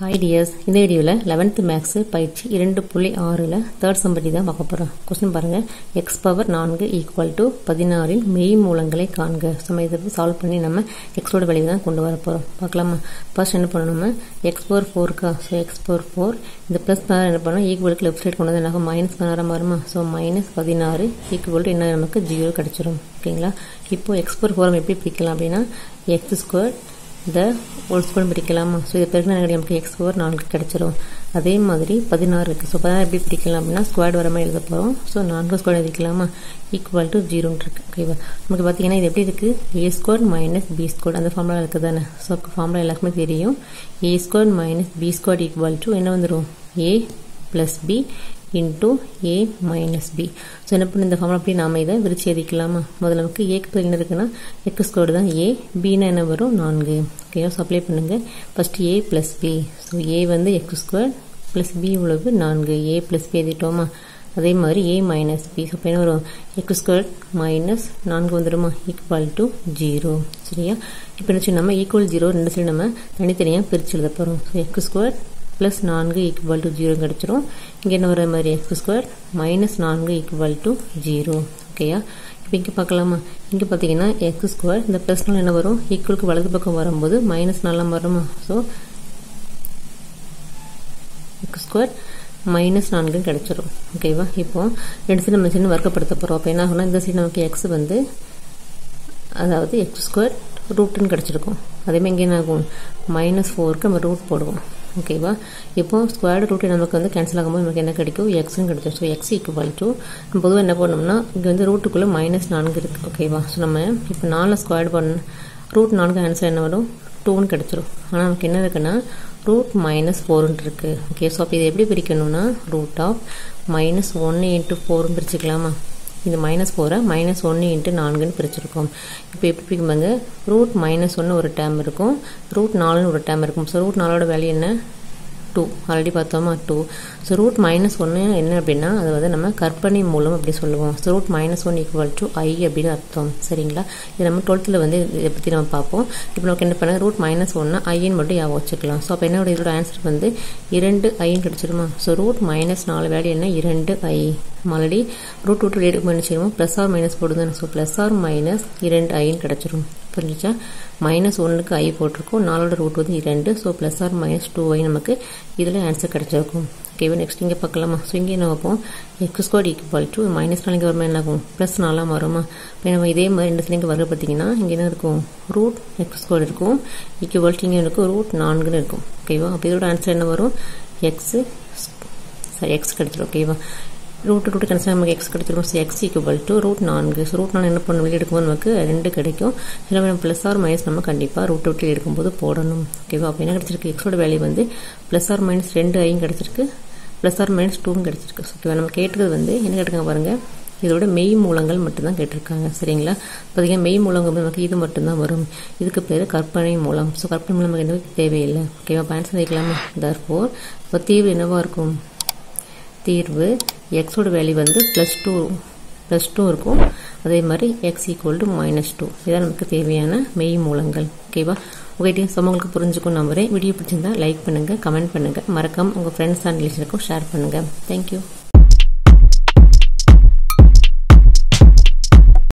hi tears இந்த வீடியோவில் eleventh maths பயிற்சி இரண்டு புள்ளி ஆறில் தேர்ட் சம்பட்டி தான் பார்க்க போகிறோம் கொஸ்டின் பாருங்கள் எக்ஸ் பவர் நான்கு ஈக்குவல் டு பதினாறின் மெய் மூலங்களை காண்க நம்ம இதை சால்வ் பண்ணி நம்ம எக்ஸோட வெளியே தான் கொண்டு வர போகிறோம் பார்க்கலாமா ஃபர்ஸ்ட் என்ன பண்ணணும் நம்ம எக்ஸ் பவர் ஃபோருக்கா ஸோ எக்ஸ் பவர் ஃபோர் இந்த ப்ளஸ் பதினாறு என்ன பண்ணணும் ஈக்குவலுக்கு லெஃப்ட் சைட் கொண்டு வந்து என்ன மைனஸ் பதினாறு மாறுமா ஸோ மைனஸ் பதினாறு ஈக்குவல் டு என்ன நமக்கு ஜீரோ கிடச்சிரும் ஓகேங்களா இப்போ எக்ஸ் பவர் ஃபோர் எப்படி பிரிக்கலாம் அப்படின்னா எக்ஸ் ஸ்கொயர் இந்த ஹோல் ஸ்கொயர் பிரிக்கலாமா ஸோ இது பிறகு நமக்கு எக்ஸ் பவர் நான்கு கிடச்சிரும் அதே மாதிரி பதினாறு இருக்குது ஸோ பதினாறு எப்படி பிரிக்கலாம் அப்படின்னா ஸ்கொயர் வர மாதிரி எழுத போகிறோம் ஸோ நான்கு ஸ்கொயர் எழுதிக்கலாமா ஈக்குவல் டு ஜீரோன்னு இருக்குது ஓகேவா நமக்கு பார்த்தீங்கன்னா இது எப்படி இருக்குது A square minus B square அந்த ஃபார்முலா இருக்குது தானே ஸோ ஃபார்முலா எல்லாருக்குமே தெரியும் A square minus B square equal to என்ன வந்துடும் A plus B into A minus B so என்ன பண்ணி இந்த ஃபார்முலா அப்படி நாம இதை விரிச்சு எழுதிக்கலாமா முதல்ல நமக்கு ஏக்கு பதில் என்ன இருக்குன்னா எக்ஸ் ஸ்கொயர் தான் ஏ பின்னா என்ன வரும் நான்கு ஓகேவா ஸோ அப்ளை பண்ணுங்கள் first A plus B so A வந்து எக்ஸ் ஸ்கொயர் ப்ளஸ் பி உழவு நான்கு ஏ ப்ளஸ் பி எழுதிட்டோமா அதே மாதிரி ஏ மைனஸ் பி ஸோ இப்போ என்ன வரும் எக்ஸ் ஸ்கொயர் மைனஸ் நான்கு வந்துடுமா ஈக்குவல் டு ஜீரோ சரியா இப்போ என்ன நம்ம ஈக்குவல் ஜீரோ ரெண்டு சைடு நம்ம தனித்தனியாக பிரித்து எழுத போகிறோம் ஸோ எக்ஸ் ஸ்கொயர் ப்ளஸ் நான்கு ஈக்குவல் டு ஜீரோ கிடச்சிரும் இங்கே என்ன வர மாதிரி எக்ஸ் ஸ்கொயர் மைனஸ் நான்கு ஈக்குவல் டு ஜீரோ ஓகேயா இப்போ இங்கே பார்க்கலாமா இங்கே பார்த்தீங்கன்னா எக்ஸ் ஸ்கொயர் இந்த ப்ளஸ் நாள் என்ன வரும் ஈக்குவலுக்கு வலது பக்கம் வரும்போது மைனஸ் நாலாம் வருமா ஸோ எக்ஸ் ஸ்கொயர் மைனஸ் நான்கு கிடச்சிரும் ஓகேவா இப்போ ரெண்டு சைடு நம்ம சின்ன வர்க்கப்படுத்த போகிறோம் அப்போ என்ன ஆகும்னா இந்த சைடு நமக்கு எக்ஸ் வந்து அதாவது எக்ஸ் ஸ்கொயர் ரூட்டுன்னு கிடச்சிருக்கும் அதேமாதிரி இங்கே என்ன ஆகும் மைனஸ் ஃபோருக்கு நம்ம ரூட் போடுவோம் ஓகேவா இப்போ ஸ்கொயர் ரூட் நமக்கு வந்து கேன்சல் ஆகும்போது நமக்கு என்ன கிடைக்கும் எக்ஸ்னு கிடைக்கும் ஸோ எக்ஸ் ஈக்குவல் டு நம்ம பொதுவாக என்ன பண்ணோம்னா இங்கே வந்து ரூட்டுக்குள்ளே மைனஸ் நான்கு இருக்குது ஓகேவா ஸோ நம்ம இப்போ நாலு ஸ்கொயர் பண்ண ரூட் நான்கு ஆன்சர் என்ன வரும் டூன்னு கிடச்சிரும் ஆனால் நமக்கு என்ன இருக்குன்னா ரூட் மைனஸ் ஃபோர்னு இருக்குது ஓகே ஸோ அப்போ இதை எப்படி பிரிக்கணும்னா ரூட் ஆஃப் மைனஸ் ஒன்று இன்ட்டு ஃபோர்னு பிரிச்சுக்கலாமா இந்த மைனஸ் ஃபோரை மைனஸ் ஒன்று இன்ட்டு நான்குன்னு பிரிச்சிருக்கோம் இப்போ எப்படி பிரிக்கும்பாங்க ரூட் மைனஸ் ஒன்று ஒரு டேம் இருக்கும் ரூட் நாலுன்னு ஒரு டேம் இருக்கும் ஸோ ரூட் நாலோட வேல்யூ என்ன டூ ஆல்ரெடி பார்த்தோமா டூ ஸோ ரூட் மைனஸ் ஒன்று என்ன அப்படின்னா அது வந்து நம்ம கற்பனை மூலம் அப்படி சொல்லுவோம் so root minus one equal to I அப்படின்னு அர்த்தம் சரிங்களா இது நம்ம டுவெல்த்தில் வந்து இதை பற்றி நம்ம பார்ப்போம் இப்போ நமக்கு என்ன பண்ண ரூட் மைனஸ் ஒன்று ஐன்னு மட்டும் ஞாபகம் வச்சுக்கலாம் ஸோ அப்போ என்னோட இதோட ஆன்சர் வந்து இரண்டு ஐன்னு கிடச்சிருமா ஸோ ரூட் மைனஸ் நாலு வேல்யூ என்ன இரண்டு I already root root rate பண்ணிச்சிருவோம் ப்ளஸ் ஆர் மைனஸ் போடுது ஸோ ப்ளஸ் ஆர் மைனஸ் இரண்டு ஐன்னு கிடச்சிரும் புரிஞ்சிச்சா மைனஸ் ஒன்றுக்கு ஐ போட்டிருக்கோம் நாலோட ரூட் வந்து இரண்டு so plus or minus two I நமக்கு இதில் ஆன்சர் கிடச்சிருக்கும் ஓகேவா நெக்ஸ்ட் இங்கே பார்க்கலாமா ஸோ இங்கே என்ன வைப்போம் x square equal to minus நாலு இங்கே வருமா என்ன ஆகும் ப்ளஸ் நாலாம் வருமா இப்போ நம்ம இதே மாதிரி ரெண்டு சைடு இங்கே வர பார்த்தீங்கன்னா இங்கே என்ன இருக்கும் ரூட் எக்ஸ் ஸ்கொயர் இருக்கும் ஈக்குவல் டு இங்கே இருக்கும் ரூட் நான்குன்னு இருக்கும் ஓகேவா அப்போ இதோட ஆன்சர் என்ன வரும் எக்ஸு சாரி எக்ஸ் கிடச்சிரும் ஓகேவா ரூட் ரூட் கன்சல் நமக்கு எக்ஸ் கிடைச்சிரும் so x equal to root நான்கு ஸோ ரூட் நாலு என்ன பண்ணணும் வெளியே எடுக்கும்போது நமக்கு ரெண்டு கிடைக்கும் இதில் நம்ம ப்ளஸ் ஆர் மைனஸ் நம்ம கண்டிப்பாக ரூட் விட்டு எடுக்கும்போது போடணும் ஓகேவா அப்போ என்ன கிடச்சிருக்கு எக்ஸோட வேல்யூ வந்து ப்ளஸ் ஆர் மைனஸ் ரெண்டு ஐயும் கிடச்சிருக்கு ப்ளஸ் ஆர் மைனஸ் டூவும் கிடச்சிருக்கு ஓகேவா நம்ம கேட்டது வந்து என்ன கேட்டுருக்காங்க பாருங்கள் இதோட மெய் மூலங்கள் மட்டும்தான் கேட்டிருக்காங்க சரிங்களா பார்த்தீங்கன்னா மெய் மூலங்கள் நமக்கு இது மட்டும்தான் வரும் இதுக்கு பேர் கற்பனை மூலம் ஸோ கற்பனை மூலம் நமக்கு என்ன தேவையில்லை ஓகேவா ஆன்சர் வைக்கலாமா தர்ஃபோர் இப்போ தீர்வு என்னவா இருக்கும் தீர்வு எக்ஸோட வேல்யூ வந்து ப்ளஸ் டூ ப்ளஸ் டூ இருக்கும் அதே மாதிரி x equal to minus two இதான் நமக்கு தேவையான மெய் மூலங்கள் ஓகேவா உங்கள்கிட்ட சமங்களுக்கு புரிஞ்சுக்கும் நம்புறேன் வீடியோ பிடிச்சிருந்தா லைக் பண்ணுங்கள் கமெண்ட் பண்ணுங்கள் மறக்காமல் உங்கள் ஃப்ரெண்ட்ஸ் அண்ட் ரிலேஷனுக்கும் ஷேர் பண்ணுங்கள் தேங்க்யூ